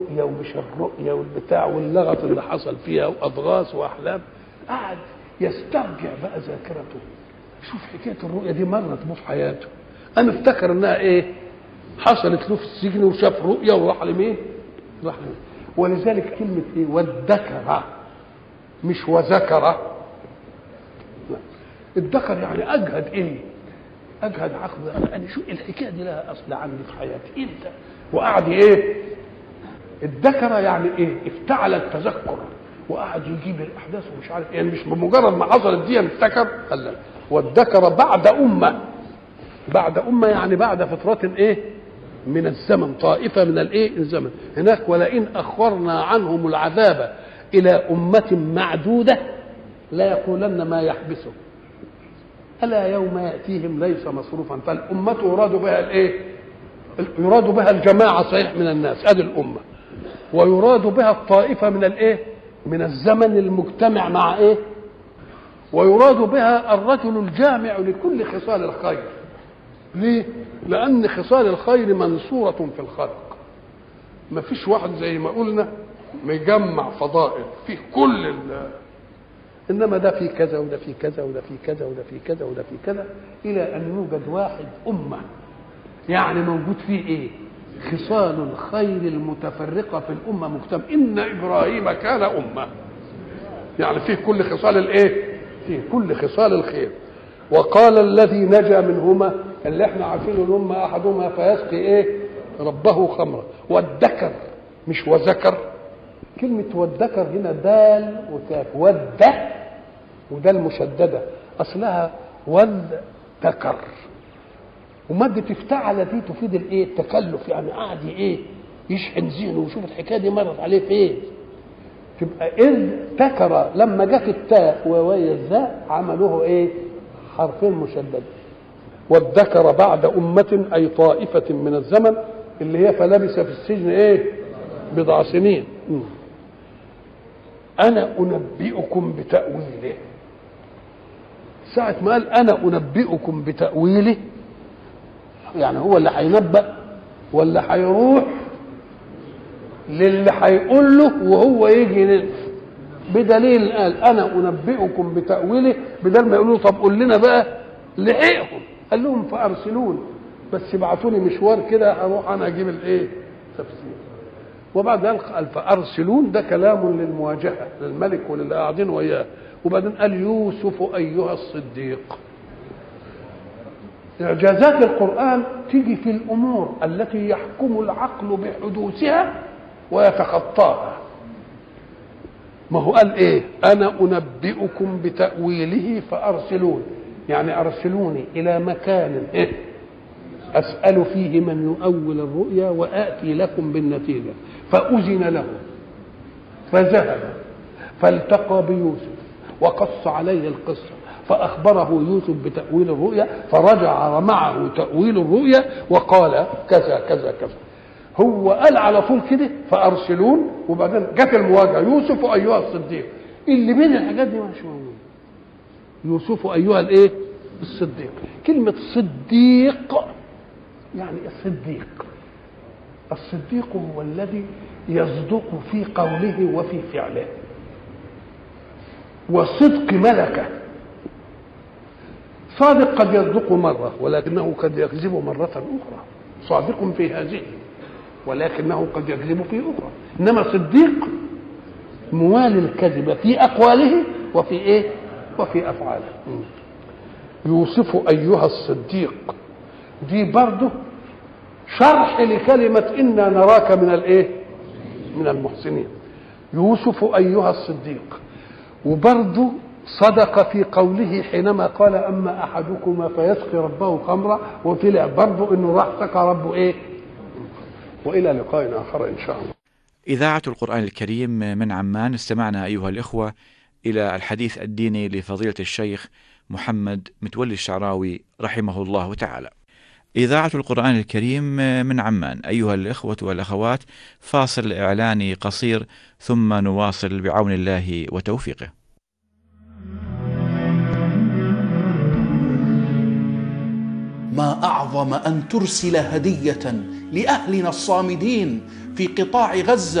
الرؤية ومش الرؤية والبتاع واللغط اللي حصل فيها وأضغاث وأحلام قعد يسترجع بقى ذاكرته شوف حكاية الرؤية دي مرت بيه في حياته أنا افتكر إنها إيه حصلت له في السجن وشاف رؤية وراح لمين راح لمين ولذلك كلمة إيه والذكر مش وذكر لا الذكر يعني أجهد إيه اجهد عقل انا انا شو الحكايه دي لها اصل عندي في حياتي امتى وقعد ايه الذكر يعني ايه افتعل التذكر وقعد يجيب الاحداث ومش عارف يعني مش بمجرد ما حصلت دي افتكر قال لا والذكر بعد امه بعد امه يعني بعد فتره ايه من الزمن طائفه من الايه الزمن هناك ولئن اخرنا عنهم العذاب الى امه معدوده لا يقولن ما يحبسه ألا يوم يأتيهم ليس مصروفا فالأمة يراد بها الإيه؟ يراد بها الجماعة صحيح من الناس هذه الأمة ويراد بها الطائفة من الإيه؟ من الزمن المجتمع مع إيه؟ ويراد بها الرجل الجامع لكل خصال الخير ليه؟ لأن خصال الخير منصورة في الخلق ما فيش واحد زي ما قلنا مجمع فضائل فيه كل ال انما ده في كذا وده في كذا وده في كذا وده في كذا وده في كذا الى ان يوجد واحد امه يعني موجود فيه ايه خصال الخير المتفرقه في الامه مجتمع ان ابراهيم كان امه يعني فيه كل خصال الايه فيه كل خصال الخير وقال الذي نجا منهما اللي احنا عارفينه ان هم احدهما فيسقي ايه ربه خمرا والذكر مش وذكر كلمة والذكر هنا دال وكاف ود وده المشددة أصلها والذكر ومادة افتعل دي تفيد الايه؟ التكلف يعني قاعد ايه؟ يشحن ذهنه ويشوف الحكاية دي مرت عليه فين؟ تبقى إذ ذكر لما جت التاء ووي الزاء عملوه ايه؟ حرفين مشددين والذكر بعد أمة أي طائفة من الزمن اللي هي فلبث في السجن ايه؟ بضع سنين م. انا انبئكم بتاويله ساعه ما قال انا انبئكم بتاويله يعني هو اللي هينبأ ولا هيروح للي هيقول له وهو يجي لل... بدليل قال انا انبئكم بتاويله بدل ما يقولوا طب قول لنا بقى لحقهم قال لهم فارسلون بس ابعتوا لي مشوار كده اروح انا اجيب الايه تفسير وبعد ذلك قال فارسلون ده كلام للمواجهه للملك وللي قاعدين وياه وبعدين قال يوسف ايها الصديق اعجازات القران تيجي في الامور التي يحكم العقل بحدوثها ويتخطاها ما هو قال ايه انا انبئكم بتاويله فارسلون يعني ارسلوني الى مكان إيه؟ أسأل فيه من يؤول الرؤيا وآتي لكم بالنتيجة فأذن له فذهب فالتقى بيوسف وقص عليه القصة فأخبره يوسف بتأويل الرؤيا فرجع معه تأويل الرؤيا وقال كذا كذا كذا هو قال على طول كده فأرسلون وبعدين جت المواجهة يوسف أيها الصديق اللي بين الحاجات دي مش موجود يوسف أيها الإيه؟ الصديق كلمة صديق يعني الصديق الصديق هو الذي يصدق في قوله وفي فعله وصدق ملكه صادق قد يصدق مرة ولكنه قد يكذب مرة أخرى صادق في هذه ولكنه قد يكذب في أخرى إنما صديق موالي الكذب في أقواله وفي إيه وفي أفعاله يوسف أيها الصديق دي برضه شرح لكلمة إنا نراك من الإيه؟ من المحسنين يوسف أيها الصديق وبرضه صدق في قوله حينما قال أما أحدكما فيسقي ربه خمرا وطلع برضه إنه راح سقى ربه إيه؟ وإلى لقاء آخر إن شاء الله إذاعة القرآن الكريم من عمان استمعنا أيها الإخوة إلى الحديث الديني لفضيلة الشيخ محمد متولي الشعراوي رحمه الله تعالى إذاعة القرآن الكريم من عمان أيها الإخوة والأخوات فاصل إعلاني قصير ثم نواصل بعون الله وتوفيقه ما اعظم ان ترسل هديه لاهلنا الصامدين في قطاع غزة